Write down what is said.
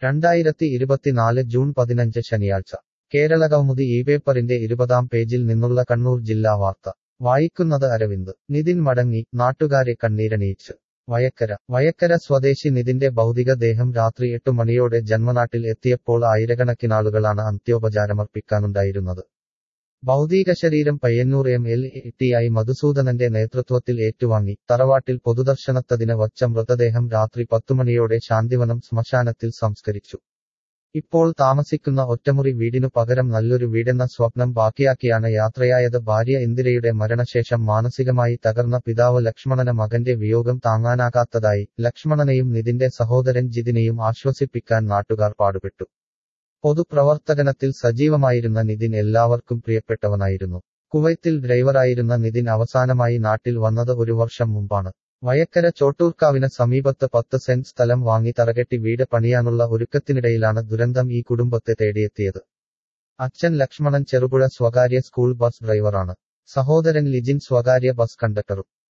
രണ്ടായിരത്തി ഇരുപത്തിനാല് ജൂൺ പതിനഞ്ച് ശനിയാഴ്ച കേരളകൗമുദി ഈ പേപ്പറിന്റെ ഇരുപതാം പേജിൽ നിന്നുള്ള കണ്ണൂർ ജില്ലാ വാർത്ത വായിക്കുന്നത് അരവിന്ദ് നിതിൻ മടങ്ങി നാട്ടുകാരെ കണ്ണീരണിയിച്ച് വയക്കര വയക്കര സ്വദേശി നിതിന്റെ ഭൗതികദേഹം രാത്രി എട്ടു മണിയോടെ ജന്മനാട്ടിൽ എത്തിയപ്പോൾ ആയിരക്കണക്കിനാളുകളാണ് അന്ത്യോപചാരമർപ്പിക്കാനുണ്ടായിരുന്നത് ഭൗതിക ശരീരം Payyannur M L A T I മധുസൂദനന്റെ നേതൃത്വത്തിൽ ഏറ്റുവാങ്ങി തറവാട്ടിൽ പൊതുദർശനത്തതിന് വച്ച മൃതദേഹം രാത്രി പത്തുമണിയോടെ ശാന്തിവനം ശ്മശാനത്തിൽ സംസ്കരിച്ചു ഇപ്പോൾ താമസിക്കുന്ന ഒറ്റമുറി വീടിനു പകരം നല്ലൊരു വീടെന്ന സ്വപ്നം ബാക്കിയാക്കിയാണ് യാത്രയായത് ഭാര്യ ഇന്ദിരയുടെ മരണശേഷം മാനസികമായി തകർന്ന പിതാവ് ലക്ഷ്മണന് മകന്റെ വിയോഗം താങ്ങാനാകാത്തതായി ലക്ഷ്മണനെയും നിതിന്റെ സഹോദരൻ ജിതിനെയും ആശ്വസിപ്പിക്കാൻ നാട്ടുകാർ പാടുപെട്ടു പൊതുപ്രവർത്തകനത്തിൽ സജീവമായിരുന്ന നിതിൻ എല്ലാവർക്കും പ്രിയപ്പെട്ടവനായിരുന്നു കുവൈത്തിൽ ഡ്രൈവറായിരുന്ന നിതിൻ അവസാനമായി നാട്ടിൽ വന്നത് ഒരു വർഷം മുമ്പാണ് വയക്കര ചോട്ടൂർക്കാവിന് സമീപത്ത് പത്ത് സെന്റ് സ്ഥലം വാങ്ങി തറകെട്ടി വീട് പണിയാനുള്ള ഒരുക്കത്തിനിടയിലാണ് ദുരന്തം ഈ കുടുംബത്തെ തേടിയെത്തിയത് അച്ഛൻ ലക്ഷ്മണൻ ചെറുപുഴ സ്വകാര്യ സ്കൂൾ ബസ് ഡ്രൈവറാണ് സഹോദരൻ ലിജിൻ സ്വകാര്യ ബസ് കണ്ടക്ടറും